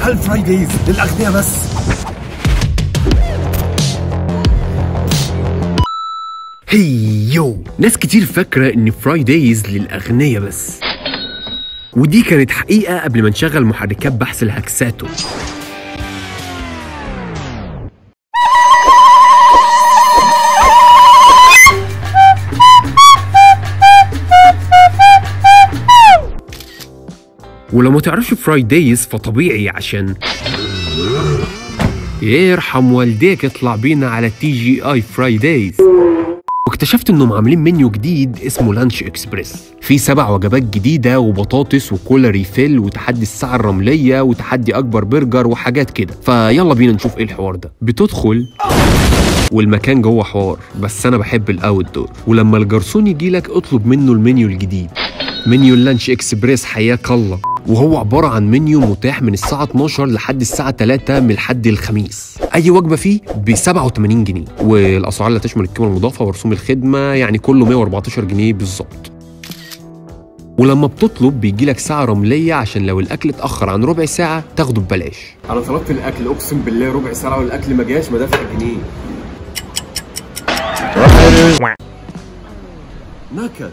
هل فرايديز للاغنياء بس هيو ناس كتير فاكرة إن فرايدايز للأغنياء بس ودي كانت حقيقة قبل ما نشغل محركات بحث الهكساتو ولو ما تعرفش فرايدايز فطبيعي عشان يرحم والديك اطلع بينا على تي جي اي فرايدايز واكتشفت انهم عاملين منيو جديد اسمه لانش اكسبريس فيه سبع وجبات جديده وبطاطس وكولا ريفيل وتحدي الساعه الرمليه وتحدي اكبر برجر وحاجات كده فيلا بينا نشوف ايه الحوار ده بتدخل والمكان جوه حوار بس انا بحب الاوت دور ولما الجرسون يجي لك اطلب منه المنيو الجديد منيو اللانش اكسبريس حياك الله وهو عبارة عن منيو متاح من الساعة 12 لحد الساعة 3 من الحد الخميس أي وجبة فيه ب 87 جنيه والأسعار لا تشمل القيمة المضافة ورسوم الخدمة يعني كله 114 جنيه بالظبط ولما بتطلب بيجي لك ساعة رملية عشان لو الأكل اتأخر عن ربع ساعة تاخده ببلاش انا طلبت الاكل اقسم بالله ربع ساعه والاكل ما جاش ما دافع جنيه نكد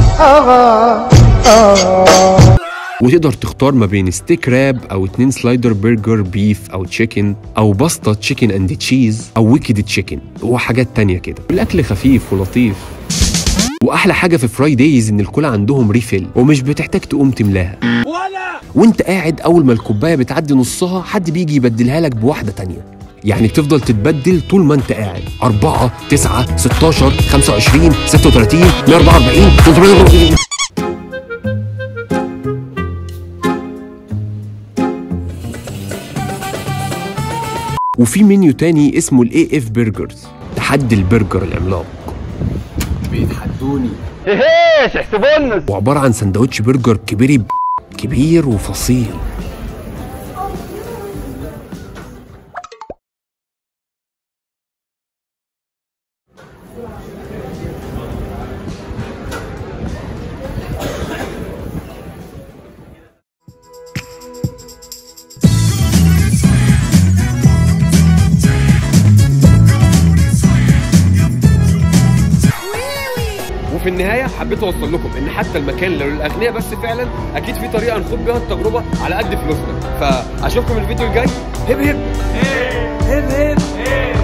وتقدر تختار ما بين ستيك راب او اتنين سلايدر برجر بيف او تشيكن او باستا تشيكن اند تشيز او ويكد تشيكن وحاجات تانية كده الاكل خفيف ولطيف واحلى حاجه في فرايدايز ان الكولا عندهم ريفيل ومش بتحتاج تقوم تملاها ولا وانت قاعد اول ما الكوبايه بتعدي نصها حد بيجي يبدلها لك بواحده تانية يعني بتفضل تتبدل طول ما انت قاعد 4 9 16 25 36 144 340 وفي منيو تاني اسمه الاي اف برجرز تحدي البرجر العملاق بيتحدوني وعبارة عن سندوتش برجر كبير كبير وفصيل وفي النهايه حبيت اوصل لكم ان حتى المكان لو للاغنياء بس فعلا اكيد في طريقه نخوض بيها التجربه على قد فلوسنا فاشوفكم الفيديو الجاي هب هب هب هب